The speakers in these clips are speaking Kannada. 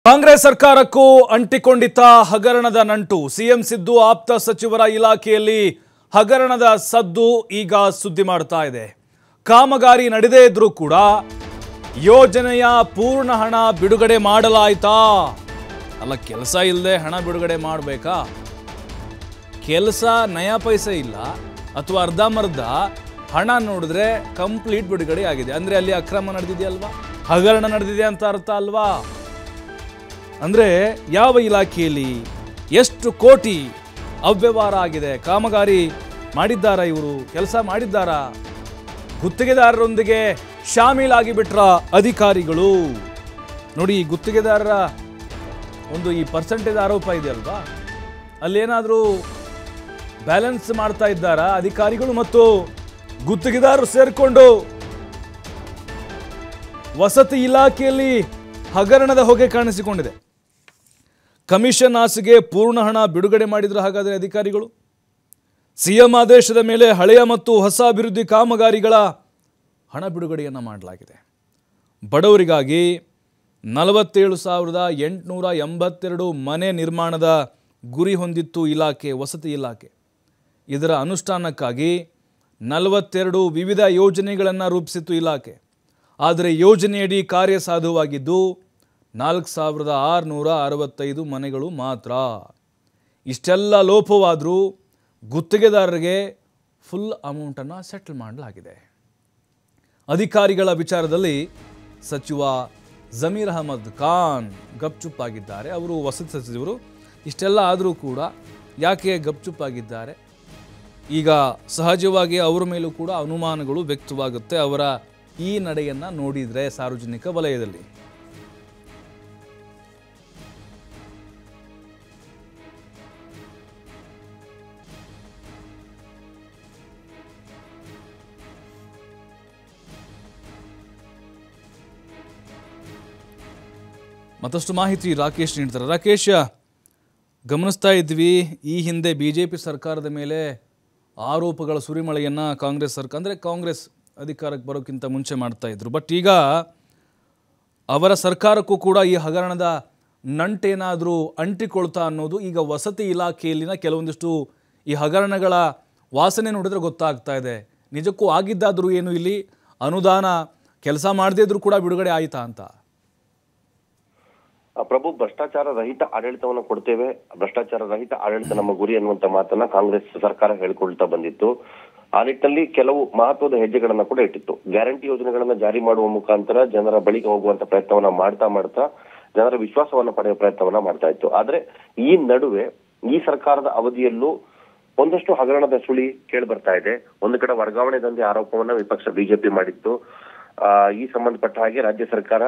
ಕಾಂಗ್ರೆಸ್ ಸರ್ಕಾರಕ್ಕೂ ಅಂಟಿಕೊಂಡಿದ್ದ ಹಗರಣದ ನಂಟು ಸಿಎಂ ಸಿದ್ದು ಆಪ್ತ ಸಚಿವರ ಇಲಾಖೆಯಲ್ಲಿ ಹಗರಣದ ಸದ್ದು ಈಗ ಸುದ್ದಿ ಮಾಡ್ತಾ ಇದೆ ಕಾಮಗಾರಿ ನಡೆದೇ ಇದ್ರೂ ಕೂಡ ಯೋಜನೆಯ ಪೂರ್ಣ ಹಣ ಬಿಡುಗಡೆ ಮಾಡಲಾಯ್ತಾ ಅಲ್ಲ ಕೆಲಸ ಇಲ್ಲದೆ ಹಣ ಬಿಡುಗಡೆ ಮಾಡಬೇಕಾ ಕೆಲಸ ನಯಾ ಪೈಸೆ ಇಲ್ಲ ಅಥವಾ ಅರ್ಧಂಬರ್ಧ ಹಣ ನೋಡಿದ್ರೆ ಕಂಪ್ಲೀಟ್ ಬಿಡುಗಡೆ ಆಗಿದೆ ಅಂದ್ರೆ ಅಲ್ಲಿ ಅಕ್ರಮ ನಡೆದಿದೆಯಲ್ವಾ ಹಗರಣ ನಡೆದಿದೆ ಅಂತ ಅರ್ಥ ಅಲ್ವಾ ಅಂದ್ರೆ ಯಾವ ಇಲಾಖೆಯಲ್ಲಿ ಎಷ್ಟು ಕೋಟಿ ಅವ್ಯವಹಾರ ಆಗಿದೆ ಕಾಮಗಾರಿ ಮಾಡಿದ್ದಾರಾ ಇವರು ಕೆಲಸ ಮಾಡಿದ್ದಾರಾ ಗುತ್ತಿಗೆದಾರರೊಂದಿಗೆ ಶಾಮೀಲಾಗಿ ಬಿಟ್ರ ಅಧಿಕಾರಿಗಳು ನೋಡಿ ಈ ಗುತ್ತಿಗೆದಾರರ ಒಂದು ಈ ಪರ್ಸೆಂಟೇಜ್ ಆರೋಪ ಇದೆಯಲ್ವಾ ಅಲ್ಲೇನಾದರೂ ಬ್ಯಾಲೆನ್ಸ್ ಮಾಡ್ತಾ ಇದ್ದಾರಾ ಅಧಿಕಾರಿಗಳು ಮತ್ತು ಗುತ್ತಿಗೆದಾರರು ಸೇರಿಕೊಂಡು ವಸತಿ ಇಲಾಖೆಯಲ್ಲಿ ಹಗರಣದ ಹೊಗೆ ಕಾಣಿಸಿಕೊಂಡಿದೆ ಕಮಿಷನ್ ಆಸೆಗೆ ಪೂರ್ಣ ಹಣ ಬಿಡುಗಡೆ ಮಾಡಿದ್ರು ಹಾಗಾದರೆ ಅಧಿಕಾರಿಗಳು ಸಿಎಂ ಆದೇಶದ ಮೇಲೆ ಹಳೆಯ ಮತ್ತು ಹೊಸ ಅಭಿವೃದ್ಧಿ ಕಾಮಗಾರಿಗಳ ಹಣ ಬಿಡುಗಡೆಯನ್ನು ಮಾಡಲಾಗಿದೆ ಬಡವರಿಗಾಗಿ ನಲವತ್ತೇಳು ಸಾವಿರದ ಎಂಟುನೂರ ಎಂಬತ್ತೆರಡು ಮನೆ ನಿರ್ಮಾಣದ ಗುರಿ ಹೊಂದಿತ್ತು ಇಲಾಖೆ ವಸತಿ ಇಲಾಖೆ ಇದರ ಅನುಷ್ಠಾನಕ್ಕಾಗಿ ನಲವತ್ತೆರಡು ವಿವಿಧ ಯೋಜನೆಗಳನ್ನು ರೂಪಿಸಿತ್ತು ಇಲಾಖೆ ಆದರೆ ಯೋಜನೆಯಡಿ ಕಾರ್ಯಸಾಧುವಾಗಿದ್ದು ನಾಲ್ಕು ಸಾವಿರದ ಆರುನೂರ ಅರವತ್ತೈದು ಮನೆಗಳು ಮಾತ್ರ ಇಷ್ಟೆಲ್ಲ ಲೋಪವಾದರೂ ಗುತ್ತಿಗೆದಾರರಿಗೆ ಫುಲ್ ಅಮೌಂಟನ್ನು ಸೆಟಲ್ ಮಾಡಲಾಗಿದೆ ಅಧಿಕಾರಿಗಳ ವಿಚಾರದಲ್ಲಿ ಸಚಿವ ಜಮೀರ್ ಅಹಮದ್ ಖಾನ್ ಗಪ್ಚುಪ್ಪಾಗಿದ್ದಾರೆ ಅವರು ವಸತಿ ಸಚಿವರು ಇಷ್ಟೆಲ್ಲ ಆದರೂ ಕೂಡ ಯಾಕೆ ಗಪ್ಚುಪ್ಪಾಗಿದ್ದಾರೆ ಈಗ ಸಹಜವಾಗಿ ಅವರ ಮೇಲೂ ಕೂಡ ಅನುಮಾನಗಳು ವ್ಯಕ್ತವಾಗುತ್ತೆ ಅವರ ಈ ನಡೆಯನ್ನು ನೋಡಿದರೆ ಸಾರ್ವಜನಿಕ ವಲಯದಲ್ಲಿ ಮತ್ತಷ್ಟು ಮಾಹಿತಿ ರಾಕೇಶ್ ನೀಡ್ತಾರೆ ರಾಕೇಶ್ ಗಮನಿಸ್ತಾ ಇದ್ವಿ ಈ ಹಿಂದೆ ಬಿ ಜೆ ಪಿ ಸರ್ಕಾರದ ಮೇಲೆ ಆರೋಪಗಳ ಸುರಿಮಳೆಯನ್ನು ಕಾಂಗ್ರೆಸ್ ಸರ್ಕಾರ ಅಂದರೆ ಕಾಂಗ್ರೆಸ್ ಅಧಿಕಾರಕ್ಕೆ ಬರೋಕ್ಕಿಂತ ಮುಂಚೆ ಮಾಡ್ತಾ ಇದ್ರು ಬಟ್ ಈಗ ಅವರ ಸರ್ಕಾರಕ್ಕೂ ಕೂಡ ಈ ಹಗರಣದ ನಂಟೇನಾದರೂ ಅಂಟಿಕೊಳ್ತಾ ಅನ್ನೋದು ಈಗ ವಸತಿ ಇಲಾಖೆಯಲ್ಲಿನ ಕೆಲವೊಂದಿಷ್ಟು ಈ ಹಗರಣಗಳ ವಾಸನೆ ನೋಡಿದ್ರೆ ಗೊತ್ತಾಗ್ತಾ ಇದೆ ನಿಜಕ್ಕೂ ಆಗಿದ್ದಾದರೂ ಏನು ಇಲ್ಲಿ ಅನುದಾನ ಕೆಲಸ ಮಾಡದೇ ಇದ್ರೂ ಕೂಡ ಬಿಡುಗಡೆ ಆಯಿತಾ ಅಂತ ಆ, ಪ್ರಭು ಭ್ರಷ್ಟಾಚಾರ ರಹಿತ ಆಡಳಿತವನ್ನು ಕೊಡ್ತೇವೆ ಭ್ರಷ್ಟಾಚಾರ ರಹಿತ ಆಡಳಿತ ನಮ್ಮ ಗುರಿ ಅನ್ನುವಂತ ಮಾತನ್ನ ಕಾಂಗ್ರೆಸ್ ಸರ್ಕಾರ ಹೇಳ್ಕೊಳ್ತಾ ಬಂದಿತ್ತು ಆ ನಿಟ್ಟಿನಲ್ಲಿ ಕೆಲವು ಮಹತ್ವದ ಹೆಜ್ಜೆಗಳನ್ನ ಕೂಡ ಇಟ್ಟಿತ್ತು ಗ್ಯಾರಂಟಿ ಯೋಜನೆಗಳನ್ನ ಜಾರಿ ಮಾಡುವ ಮುಖಾಂತರ ಜನರ ಬಳಿಗೆ ಹೋಗುವಂತ ಪ್ರಯತ್ನವನ್ನ ಮಾಡ್ತಾ ಮಾಡ್ತಾ ಜನರ ವಿಶ್ವಾಸವನ್ನ ಪಡೆಯುವ ಪ್ರಯತ್ನವನ್ನ ಮಾಡ್ತಾ ಇತ್ತು ಆದ್ರೆ ಈ ನಡುವೆ ಈ ಸರ್ಕಾರದ ಅವಧಿಯಲ್ಲೂ ಒಂದಷ್ಟು ಹಗರಣದ ಸುಳಿ ಕೇಳಿ ಬರ್ತಾ ಇದೆ ಒಂದು ಕಡೆ ವರ್ಗಾವಣೆ ದಂಧೆ ಆರೋಪವನ್ನ ವಿಪಕ್ಷ ಬಿಜೆಪಿ ಮಾಡಿತ್ತು ಆ, ಈ ಸಂಬಂಧಪಟ್ಟ ಹಾಗೆ ರಾಜ್ಯ ಸರ್ಕಾರ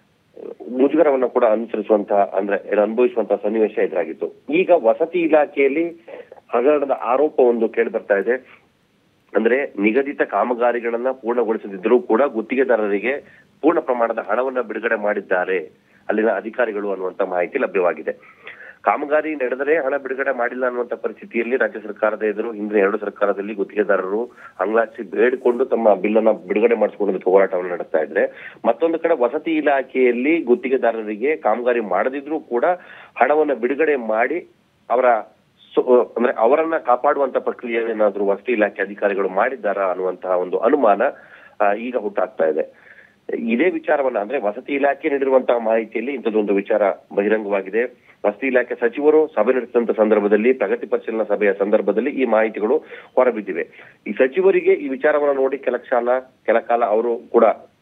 ಮುಜುಗರವನ್ನು ಕೂಡ ಅನುಸರಿಸುವಂತಹ ಅಂದ್ರೆ ಏನು ಅನುಭವಿಸುವಂತಹ ಸನ್ನಿವೇಶ ಎದುರಾಗಿತ್ತು ಈಗ ವಸತಿ ಇಲಾಖೆಯಲ್ಲಿ ಹಗರಣದ ಆರೋಪ ಒಂದು ಕೇಳಿ ಬರ್ತಾ ಇದೆ ಅಂದ್ರೆ ನಿಗದಿತ ಕಾಮಗಾರಿಗಳನ್ನ ಪೂರ್ಣಗೊಳಿಸದಿದ್ರೂ ಕೂಡ ಗುತ್ತಿಗೆದಾರರಿಗೆ ಪೂರ್ಣ ಪ್ರಮಾಣದ ಹಣವನ್ನ ಬಿಡುಗಡೆ ಮಾಡಿದ್ದಾರೆ ಅಲ್ಲಿನ ಅಧಿಕಾರಿಗಳು ಅನ್ನುವಂತ ಮಾಹಿತಿ ಲಭ್ಯವಾಗಿದೆ ಕಾಮಗಾರಿ ನಡೆದರೆ ಹಣ ಬಿಡುಗಡೆ ಮಾಡಿಲ್ಲ ಅನ್ನುವಂತ ಪರಿಸ್ಥಿತಿಯಲ್ಲಿ ರಾಜ್ಯ ಸರ್ಕಾರದ ಎದುರು ಹಿಂದಿನ ಎರಡು ಸರ್ಕಾರದಲ್ಲಿ ಗುತ್ತಿಗೆದಾರರು ಅಂಗ್ಲಾಚಿ ಬೇಡಿಕೊಂಡು ತಮ್ಮ ಬಿಲ್ ಅನ್ನ ಬಿಡುಗಡೆ ಮಾಡಿಸಿಕೊಳ್ಳೋದಕ್ಕೆ ಹೋರಾಟವನ್ನು ನಡೆಸ್ತಾ ಇದ್ರೆ ಮತ್ತೊಂದು ಕಡೆ ವಸತಿ ಇಲಾಖೆಯಲ್ಲಿ ಗುತ್ತಿಗೆದಾರರಿಗೆ ಕಾಮಗಾರಿ ಮಾಡದಿದ್ರೂ ಕೂಡ ಹಣವನ್ನ ಬಿಡುಗಡೆ ಮಾಡಿ ಅವರ ಸೊ- ಅಂದ್ರೆ ಅವರನ್ನ ಕಾಪಾಡುವಂತ ಪ್ರಕ್ರಿಯೆ ಏನಾದ್ರೂ ವಸತಿ ಇಲಾಖೆ ಅಧಿಕಾರಿಗಳು ಮಾಡಿದ್ದಾರಾ ಅನ್ನುವಂತಹ ಒಂದು ಅನುಮಾನ ಆ, ಈಗ ಹುಟ್ಟಾಗ್ತಾ ಇದೆ ಇದೇ ವಿಚಾರವನ್ನ ಅಂದ್ರೆ ವಸತಿ ಇಲಾಖೆ ನೀಡಿರುವಂತಹ ಮಾಹಿತಿಯಲ್ಲಿ ಇಂಥದ್ದೊಂದು ವಿಚಾರ ಬಹಿರಂಗವಾಗಿದೆ ವಸತಿ ಇಲಾಖೆ ಸಚಿವರು ಸಭೆ ನಡೆಸಿದಂತ ಸಂದರ್ಭದಲ್ಲಿ ಪ್ರಗತಿ ಪರಿಶೀಲನಾ ಸಭೆಯ ಸಂದರ್ಭದಲ್ಲಿ ಈ ಮಾಹಿತಿಗಳು ಹೊರಬಿದ್ದಿವೆ ಈ ಸಚಿವರಿಗೆ ಈ ವಿಚಾರವನ್ನ ನೋಡಿ ಕೆಲ ಕಾಲ ಕೆಲ ಕಾಲ ಅವರು ಕೂಡ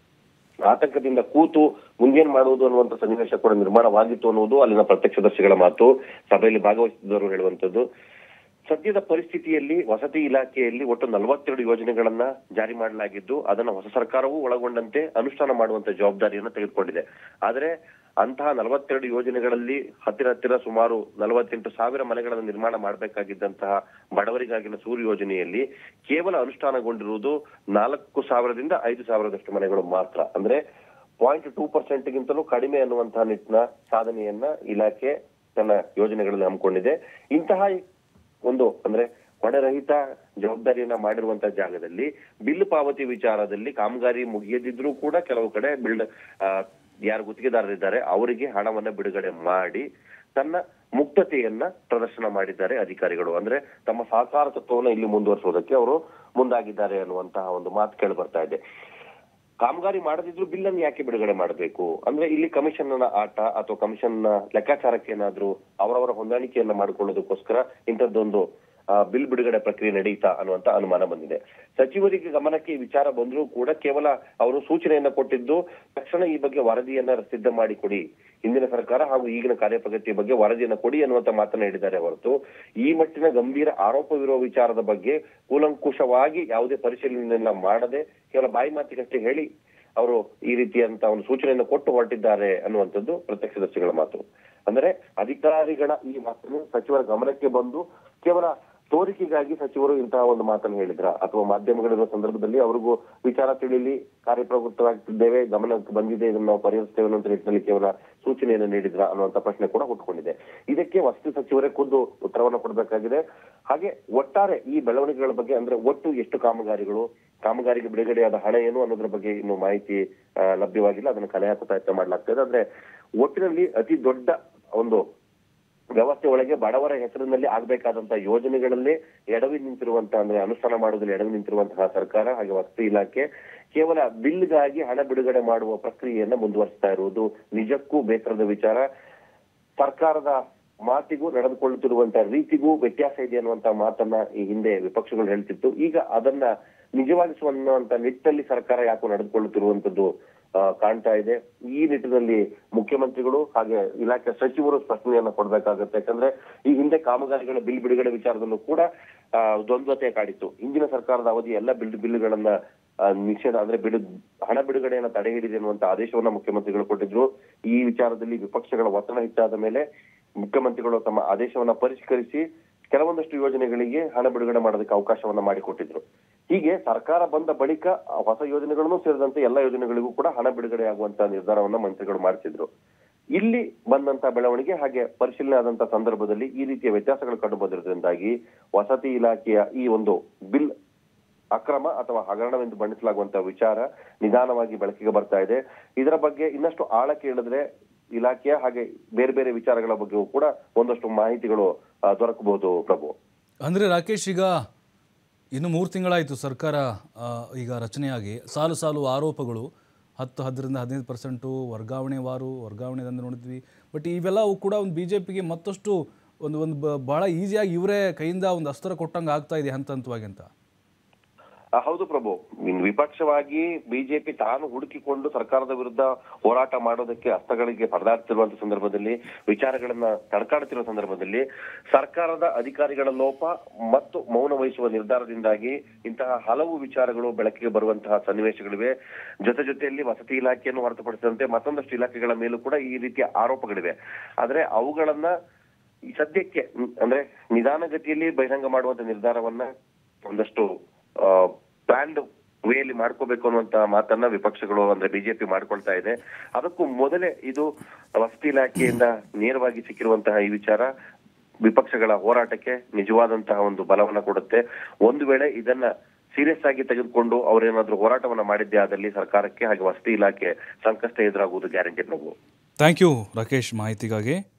ಆತಂಕದಿಂದ ಕೂತು ಮುಂದೇನ್ ಮಾಡುವುದು ಅನ್ನುವಂತ ಸನ್ನಿವೇಶ ಕೂಡ ನಿರ್ಮಾಣವಾಗಿತ್ತು ಅನ್ನುವುದು ಅಲ್ಲಿನ ಪ್ರತ್ಯಕ್ಷದರ್ಶಿಗಳ ಮಾತು ಸಭೆಯಲ್ಲಿ ಭಾಗವಹಿಸಿದವರು ಹೇಳುವಂತದ್ದು ಸದ್ಯದ ಪರಿಸ್ಥಿತಿಯಲ್ಲಿ ವಸತಿ ಇಲಾಖೆಯಲ್ಲಿ ಒಟ್ಟು ನಲವತ್ತೆರಡು ಯೋಜನೆಗಳನ್ನ ಜಾರಿ ಮಾಡಲಾಗಿದ್ದು ಅದನ್ನ ಹೊಸ ಸರ್ಕಾರವೂ ಒಳಗೊಂಡಂತೆ ಅನುಷ್ಠಾನ ಮಾಡುವಂತ ಜವಾಬ್ದಾರಿಯನ್ನು ತೆಗೆದುಕೊಂಡಿದೆ ಆದರೆ ಅಂತಹ ನಲವತ್ತೆರಡು ಯೋಜನೆಗಳಲ್ಲಿ ಹತ್ತಿರ ಹತ್ತಿರ ಸುಮಾರು ನಲವತ್ತೆಂಟು ಸಾವಿರ ಮನೆಗಳನ್ನು ನಿರ್ಮಾಣ ಮಾಡಬೇಕಾಗಿದ್ದಂತಹ ಬಡವರಿಗಾಗಿನ ಸೂರ್ಯ ಯೋಜನೆಯಲ್ಲಿ ಕೇವಲ ಅನುಷ್ಠಾನಗೊಂಡಿರುವುದು ನಾಲ್ಕು ಸಾವಿರದಿಂದ ಐದು ಸಾವಿರದಷ್ಟು ಮನೆಗಳು ಮಾತ್ರ ಅಂದ್ರೆ ಪಾಯಿಂಟ್ ಟೂ ಪರ್ಸೆಂಟ್ ಗಿಂತಲೂ ಕಡಿಮೆ ಅನ್ನುವಂತಹ ನಿಟ್ಟಿನ ಸಾಧನೆಯನ್ನ ಇಲಾಖೆ ತನ್ನ ಯೋಜನೆಗಳಲ್ಲಿ ಹಮ್ಮಿಕೊಂಡಿದೆ ಇಂತಹ ಒಂದು ಅಂದ್ರೆ ಹೊಣೆರಹಿತ ಜವಾಬ್ದಾರಿಯನ್ನ ಮಾಡಿರುವಂತಹ ಜಾಗದಲ್ಲಿ ಬಿಲ್ ಪಾವತಿ ವಿಚಾರದಲ್ಲಿ ಕಾಮಗಾರಿ ಮುಗಿಯದಿದ್ರೂ ಕೂಡ ಕೆಲವು ಕಡೆ ಬಿಲ್ಡ್ ಯಾರು ಗುತ್ತಿಗೆದಾರರಿದ್ದಾರೆ ಅವರಿಗೆ ಹಣವನ್ನ ಬಿಡುಗಡೆ ಮಾಡಿ ತನ್ನ ಮುಕ್ತತೆಯನ್ನ ಪ್ರದರ್ಶನ ಮಾಡಿದ್ದಾರೆ ಅಧಿಕಾರಿಗಳು ಅಂದ್ರೆ ತಮ್ಮ ಸಹಕಾರ ತತ್ವವನ್ನು ಇಲ್ಲಿ ಮುಂದುವರಿಸುವುದಕ್ಕೆ ಅವರು ಮುಂದಾಗಿದ್ದಾರೆ ಅನ್ನುವಂತಹ ಒಂದು ಮಾತು ಕೇಳಿ ಬರ್ತಾ ಇದೆ ಕಾಮಗಾರಿ ಮಾಡದಿದ್ರು ಬಿಲ್ ಅನ್ನು ಯಾಕೆ ಬಿಡುಗಡೆ ಮಾಡಬೇಕು ಅಂದ್ರೆ ಇಲ್ಲಿ ಕಮಿಷನ್ ಆಟ ಅಥವಾ ಕಮಿಷನ್ ಲೆಕ್ಕಾಚಾರಕ್ಕೆ ಏನಾದ್ರೂ ಅವರವರ ಹೊಂದಾಣಿಕೆಯನ್ನ ಮಾಡಿಕೊಳ್ಳೋದಕ್ಕೋಸ್ಕರ ಇಂಥದ್ದೊಂದು ಆ, ಬಿಲ್ ಬಿಡುಗಡೆ ಪ್ರಕ್ರಿಯೆ ನಡೆಯಿತಾ ಅನ್ನುವಂತ ಅನುಮಾನ ಬಂದಿದೆ ಸಚಿವರಿಗೆ ಗಮನಕ್ಕೆ ಈ ವಿಚಾರ ಬಂದರೂ ಕೂಡ ಕೇವಲ ಅವರು ಸೂಚನೆಯನ್ನ ಕೊಟ್ಟಿದ್ದು ತಕ್ಷಣ ಈ ಬಗ್ಗೆ ವರದಿಯನ್ನ ಸಿದ್ಧ ಮಾಡಿ ಕೊಡಿ ಹಿಂದಿನ ಸರ್ಕಾರ ಹಾಗೂ ಈಗಿನ ಕಾರ್ಯಪ್ರಗತಿಯ ಬಗ್ಗೆ ವರದಿಯನ್ನ ಕೊಡಿ ಅನ್ನುವಂತ ಮಾತನ್ನ ಹೇಳಿದ್ದಾರೆ ಹೊರತು ಈ ಮಟ್ಟಿನ ಗಂಭೀರ ಆರೋಪವಿರುವ ವಿಚಾರದ ಬಗ್ಗೆ ಕೂಲಂಕುಷವಾಗಿ ಯಾವುದೇ ಪರಿಶೀಲನೆಯನ್ನ ಮಾಡದೆ ಕೇವಲ ಬಾಯಿ ಮಾತಿಗಷ್ಟೇ ಹೇಳಿ ಅವರು ಈ ರೀತಿಯಂತ ಒಂದು ಸೂಚನೆಯನ್ನು ಕೊಟ್ಟು ಹೊರಟಿದ್ದಾರೆ ಅನ್ನುವಂಥದ್ದು ಪ್ರತ್ಯಕ್ಷದರ್ಶಿಗಳ ಮಾತು ಅಂದ್ರೆ ಅಧಿಕಾರಿಗಳ ಈ ಮಾತನ್ನು ಸಚಿವರ ಗಮನಕ್ಕೆ ಬಂದು ಕೇವಲ ತೋರಿಕೆಗಾಗಿ ಸಚಿವರು ಇಂತಹ ಒಂದು ಮಾತನ್ನು ಹೇಳಿದ್ರ ಅಥವಾ ಮಾಧ್ಯಮಗಳಿರುವ ಸಂದರ್ಭದಲ್ಲಿ ಅವ್ರಿಗೂ ವಿಚಾರ ತಿಳಿಲಿ ಕಾರ್ಯಪ್ರವೃತ್ತರಾಗ್ತಿದ್ದೇವೆ ಗಮನಕ್ಕೆ ಬಂದಿದೆ ಇದನ್ನು ನಾವು ಪರಿಹರಿಸ್ತೇವೆ ಅನ್ನೋ ನಿಟ್ಟಿನಲ್ಲಿ ಕೇವಲ ಸೂಚನೆಯನ್ನು ನೀಡಿದ್ರ ಅನ್ನುವಂತ ಪ್ರಶ್ನೆ ಕೂಡ ಹುಟ್ಟುಕೊಂಡಿದೆ ಇದಕ್ಕೆ ವಸತಿ ಸಚಿವರೇ ಖುದ್ದು ಉತ್ತರವನ್ನು ಕೊಡಬೇಕಾಗಿದೆ ಹಾಗೆ ಒಟ್ಟಾರೆ ಈ ಬೆಳವಣಿಗೆಗಳ ಬಗ್ಗೆ ಅಂದ್ರೆ ಒಟ್ಟು ಎಷ್ಟು ಕಾಮಗಾರಿಗಳು ಕಾಮಗಾರಿಗೆ ಬಿಡುಗಡೆಯಾದ ಹಣ ಏನು ಅನ್ನೋದ್ರ ಬಗ್ಗೆ ಇನ್ನು ಮಾಹಿತಿ ಆ, ಲಭ್ಯವಾಗಿಲ್ಲ ಅದನ್ನು ಕಲೆ ಹಾಕುವ ಪ್ರಯತ್ನ ಮಾಡಲಾಗ್ತದೆ ಅಂದ್ರೆ ಒಟ್ಟಿನಲ್ಲಿ ಅತಿ ದೊಡ್ಡ ಒಂದು ವ್ಯವಸ್ಥೆ ಒಳಗೆ ಬಡವರ ಹೆಸರಿನಲ್ಲಿ ಆಗ್ಬೇಕಾದಂತಹ ಯೋಜನೆಗಳಲ್ಲಿ ಎಡವಿ ನಿಂತಿರುವಂತಹ ಅಂದ್ರೆ ಅನುಷ್ಠಾನ ಮಾಡುವುದರಲ್ಲಿ ಎಡವಿ ನಿಂತಿರುವಂತಹ ಸರ್ಕಾರ ಹಾಗೆ ವಸತಿ ಇಲಾಖೆ ಕೇವಲ ಬಿಲ್ಗಾಗಿ ಹಣ ಬಿಡುಗಡೆ ಮಾಡುವ ಪ್ರಕ್ರಿಯೆಯನ್ನ ಮುಂದುವರಿಸ್ತಾ ಇರುವುದು ನಿಜಕ್ಕೂ ಬೇಸರದ ವಿಚಾರ ಸರ್ಕಾರದ ಮಾತಿಗೂ ನಡೆದುಕೊಳ್ಳುತ್ತಿರುವಂತಹ ರೀತಿಗೂ ವ್ಯತ್ಯಾಸ ಇದೆ ಅನ್ನುವಂತ ಮಾತನ್ನ ಈ ಹಿಂದೆ ವಿಪಕ್ಷಗಳು ಹೇಳ್ತಿತ್ತು ಈಗ ಅದನ್ನ ನಿಜವಾಗಿಸುವಂತ ನಿಟ್ಟಿನಲ್ಲಿ ಸರ್ಕಾರ ಯಾಕೋ ನಡೆದುಕೊಳ್ಳುತ್ತಿರುವಂತದ್ದು ಆ, ಕಾಣ್ತಾ ಇದೆ ಈ ನಿಟ್ಟಿನಲ್ಲಿ ಮುಖ್ಯಮಂತ್ರಿಗಳು ಹಾಗೆ ಇಲಾಖೆ ಸಚಿವರು ಸ್ಪಷ್ಟನೆಯನ್ನ ಕೊಡ್ಬೇಕಾಗತ್ತೆ ಯಾಕಂದ್ರೆ ಈ ಹಿಂದೆ ಕಾಮಗಾರಿಗಳ ಬಿಲ್ ಬಿಡುಗಡೆ ವಿಚಾರದಲ್ಲೂ ಕೂಡ ಆ, ದ್ವಂದ್ವತೆ ಕಾಡಿತ್ತು ಹಿಂದಿನ ಸರ್ಕಾರದ ಅವಧಿ ಎಲ್ಲ ಬಿಲ್ ಬಿಲ್ಗಳನ್ನ ಆ, ನಿಷೇಧ ಅಂದ್ರೆ ಬಿಡು ಹಣ ಬಿಡುಗಡೆಯನ್ನ ತಡೆ ಹಿಡಿದೆ ಅನ್ನುವಂತ ಆದೇಶವನ್ನ ಮುಖ್ಯಮಂತ್ರಿಗಳು ಕೊಟ್ಟಿದ್ರು ಈ ವಿಚಾರದಲ್ಲಿ ವಿಪಕ್ಷಗಳ ಒತ್ತಡ ಹೆಚ್ಚಾದ ಮೇಲೆ ಮುಖ್ಯಮಂತ್ರಿಗಳು ತಮ್ಮ ಆದೇಶವನ್ನ ಪರಿಷ್ಕರಿಸಿ ಕೆಲವೊಂದಷ್ಟು ಯೋಜನೆಗಳಿಗೆ ಹಣ ಬಿಡುಗಡೆ ಮಾಡೋದಕ್ಕೆ ಅವಕಾಶವನ್ನ ಮಾಡಿಕೊಟ್ಟಿದ್ರು ಹೀಗೆ ಸರ್ಕಾರ ಬಂದ ಬಳಿಕ ಆ ಹೊಸ ಯೋಜನೆಗಳನ್ನು ಸೇರಿದಂತೆ ಎಲ್ಲ ಯೋಜನೆಗಳಿಗೂ ಕೂಡ ಹಣ ಬಿಡುಗಡೆ ಆಗುವಂತ ನಿರ್ಧಾರವನ್ನ ಮಂತ್ರಿಗಳು ಮಾಡ್ತಿದ್ರು ಇಲ್ಲಿ ಬಂದಂತ ಬೆಳವಣಿಗೆ ಹಾಗೆ ಪರಿಶೀಲನೆ ಆದಂತ ಸಂದರ್ಭದಲ್ಲಿ ಈ ರೀತಿಯ ವ್ಯತ್ಯಾಸಗಳು ಕಂಡು ಬಂದಿರೋದ್ರಿಂದಾಗಿ ವಸತಿ ಇಲಾಖೆಯ ಈ ಒಂದು ಬಿಲ್ ಅಕ್ರಮ ಅಥವಾ ಹಗರಣವೆಂದು ಬಣ್ಣಿಸಲಾಗುವಂತಹ ವಿಚಾರ ನಿಧಾನವಾಗಿ ಬೆಳಕಿಗೆ ಬರ್ತಾ ಇದೆ ಇದರ ಬಗ್ಗೆ ಇನ್ನಷ್ಟು ಆಳಕ್ಕೆ ಇಳಿದ್ರೆ ಇಲಾಖೆಯ ಹಾಗೆ ಬೇರೆ ಬೇರೆ ವಿಚಾರಗಳ ಬಗ್ಗೆಯೂ ಕೂಡ ಒಂದಷ್ಟು ಮಾಹಿತಿಗಳು ಆ, ದೊರಕಬಹುದು ಪ್ರಭು ಅಂದರೆ ರಾಕೇಶ್ ಈಗ ಇನ್ನು ಮೂರು ತಿಂಗಳಾಯಿತು ಸರ್ಕಾರ ಆ, ಈಗ ರಚನೆಯಾಗಿ ಸಾಲು ಸಾಲು ಆರೋಪಗಳು ಹತ್ತು ಹತ್ತರಿಂದ ಹದಿನೈದು ಪರ್ಸೆಂಟು ವರ್ಗಾವಣೆ ವಾರು ವರ್ಗಾವಣೆ ತಂದು ನೋಡಿದ್ವಿ ಬಟ್ ಇವೆಲ್ಲವೂ ಕೂಡ ಒಂದು ಬಿ ಜೆ ಪಿಗೆ ಮತ್ತಷ್ಟು ಒಂದು ಒಂದು ಬ- ಬಹಳ ಈಸಿಯಾಗಿ ಇವರೇ ಕೈಯಿಂದ ಒಂದು ಅಸ್ತ್ರ ಕೊಟ್ಟಂಗೆ ಆಗ್ತಾ ಇದೆ ಹಂತ ಹಂತವಾಗಿ ಅಂತ ಆ, ಹೌದು ಪ್ರಭು ಇನ್ ವಿಪಕ್ಷವಾಗಿ ಬಿಜೆಪಿ ತಾನು ಹುಡುಕಿಕೊಂಡು ಸರ್ಕಾರದ ವಿರುದ್ಧ ಹೋರಾಟ ಮಾಡೋದಕ್ಕೆ ಹಸ್ತಗಳಿಗೆ ಪರದಾಡ್ತಿರುವಂತ ಸಂದರ್ಭದಲ್ಲಿ ವಿಚಾರಗಳನ್ನ ತಡ್ಕಾಡುತ್ತಿರುವ ಸಂದರ್ಭದಲ್ಲಿ ಸರ್ಕಾರದ ಅಧಿಕಾರಿಗಳ ಲೋಪ ಮತ್ತು ಮೌನ ವಹಿಸುವ ನಿರ್ಧಾರದಿಂದಾಗಿ ಇಂತಹ ಹಲವು ವಿಚಾರಗಳು ಬೆಳಕಿಗೆ ಬರುವಂತಹ ಸನ್ನಿವೇಶಗಳಿವೆ ಜೊತೆ ಜೊತೆಯಲ್ಲಿ ವಸತಿ ಇಲಾಖೆಯನ್ನು ಹೊರತುಪಡಿಸಿದಂತೆ ಮತ್ತೊಂದಷ್ಟು ಇಲಾಖೆಗಳ ಮೇಲೂ ಕೂಡ ಈ ರೀತಿಯ ಆರೋಪಗಳಿವೆ ಆದ್ರೆ ಅವುಗಳನ್ನ ಈ ಸದ್ಯಕ್ಕೆ ಹ್ಮ್, ಅಂದ್ರೆ ನಿಧಾನಗತಿಯಲ್ಲಿ ಬಹಿರಂಗ ಮಾಡುವಂತ ನಿರ್ಧಾರವನ್ನ ಒಂದಷ್ಟು ಪ್ಲಾನ್ಡ್ ವೇಯಲ್ಲಿ ಮಾಡ್ಕೋಬೇಕು ಅನ್ನುವಂತ ಮಾತನ್ನ ವಿಪಕ್ಷಗಳು ಅಂದ್ರೆ ಬಿಜೆಪಿ ಮಾಡ್ಕೊಳ್ತಾ ಇದೆ ಅದಕ್ಕೂ ಮೊದಲೇ ಇದು ವಸತಿ ಇಲಾಖೆಯಿಂದ ನೇರವಾಗಿ ಸಿಕ್ಕಿರುವಂತಹ ಈ ವಿಚಾರ ವಿಪಕ್ಷಗಳ ಹೋರಾಟಕ್ಕೆ ನಿಜವಾದಂತಹ ಒಂದು ಬಲವನ್ನ ಕೊಡುತ್ತೆ ಒಂದು ವೇಳೆ ಇದನ್ನ ಸೀರಿಯಸ್ ಆಗಿ ತೆಗೆದುಕೊಂಡು ಅವರೇನಾದ್ರೂ ಹೋರಾಟವನ್ನ ಮಾಡಿದ್ದೇ ಆದಲ್ಲಿ ಸರ್ಕಾರಕ್ಕೆ ಹಾಗೆ ವಸತಿ ಇಲಾಖೆ ಸಂಕಷ್ಟ ಎದುರಾಗುವುದು guarantee Prabhu thank you Rakesh ಮಾಹಿತಿಗಾಗಿ